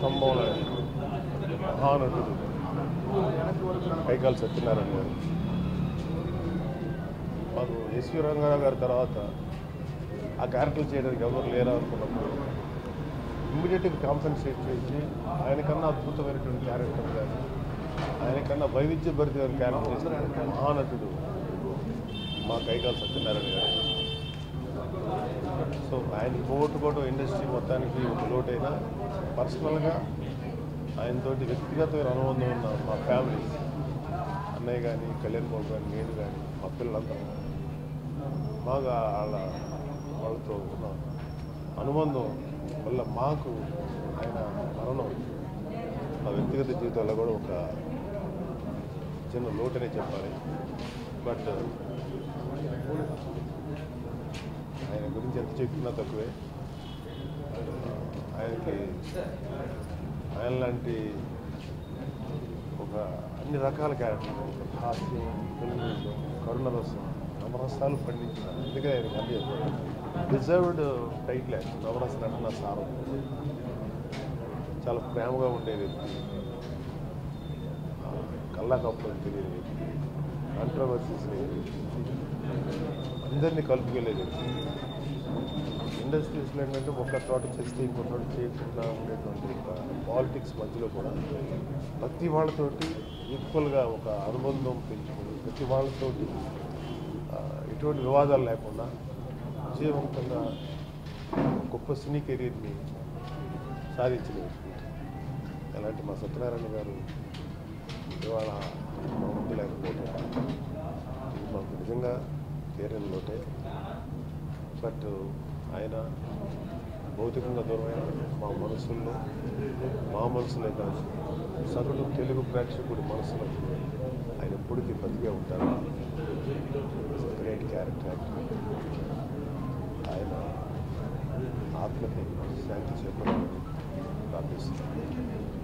స్తంభం లాంటి మహానటుడు కైకాల సత్యనారాయణ గారు మాకు ఎస్వి రంగారావు గారి తర్వాత ఆ క్యారెక్టర్ చేయడానికి ఎవరు లేరా అనుకున్నప్పుడు ఇమ్మీడియట్గా కాంపెన్సేట్ చేసి ఆయనకన్నా అద్భుతమైనటువంటి క్యారెక్టర్ కానీ ఆయనకన్నా వైవిధ్యభరితమైన క్యారెక్టర్ చేసిన మహానటుడు మా కైకాల సత్యనారాయణ గారు సో ఆయన పోగొట్టుకోవడం ఇండస్ట్రీ మొత్తానికి ఒక లోటైనా పర్సనల్గా ఆయనతోటి వ్యక్తిగతమైన అనుబంధం ఉన్న మా ఫ్యామిలీ అన్నయ్య కానీ కళ్యాణ్ బాబు కానీ నేను కానీ మా పిల్లలందరూ బాగా వాళ్ళ వాళ్ళతో ఉన్న అనుబంధం వల్ల మాకు ఆయన మరణం మా వ్యక్తిగత జీవితంలో కూడా ఒక చిన్న లోటనే చెప్పాలి బట్ ఆయన గురించి ఎంత చెప్పినా తక్కువే ఆయనకి ఆయన లాంటి ఒక అన్ని రకాల క్యారెక్టర్ హాస్యం తెలుగు కరుణరసం నవరసాలు పండించిన అందుకే ఆయనకి అన్ని డిజర్వ్డ్ టైటిల్ ఆయన నవరస నటన సారం చాలా ప్రేమగా ఉండే వ్యక్తి కల్లా కప్పని తెలియని వ్యక్తి కాంట్రవర్సీస్ లేని వ్యక్తి అందరినీ కలుపుకెళ్ళే వ్యక్తి ఇండస్ట్రీస్లో ఏంటంటే ఒక చోట చేస్తే ఇంకో చోట చేయకుండా ఉండేటువంటి ఒక పాలిటిక్స్ మధ్యలో కూడా ప్రతి వాళ్ళతోటి ఈక్వల్గా ఒక అనుబంధం పెంచుకొని ప్రతి వాళ్ళతోటి ఆ, ఎటువంటి వివాదాలు లేకుండా విజయవంతంగా గొప్ప సినీ కెరీర్ని సాధించిన వ్యక్తి అలాంటి మా సత్యనారాయణ గారు ఇవాళ మా ముందు లేకపోవడం ఇది మాకు నిజంగా తీరని లోటే బట్ ఆయన భౌతికంగా దూరమైన మా మనసుల్లో మా మనసులే కాదు సగటు తెలుగు ప్రేక్షకుడి మనసులో ఆయన ఎప్పటికీ బతికే ఉంటారు గ్రేట్ క్యారెక్టర్ యాక్టర్ ఆయన ఆత్మకి శాంతి చేకూరాలని ప్రార్థిస్తున్నాను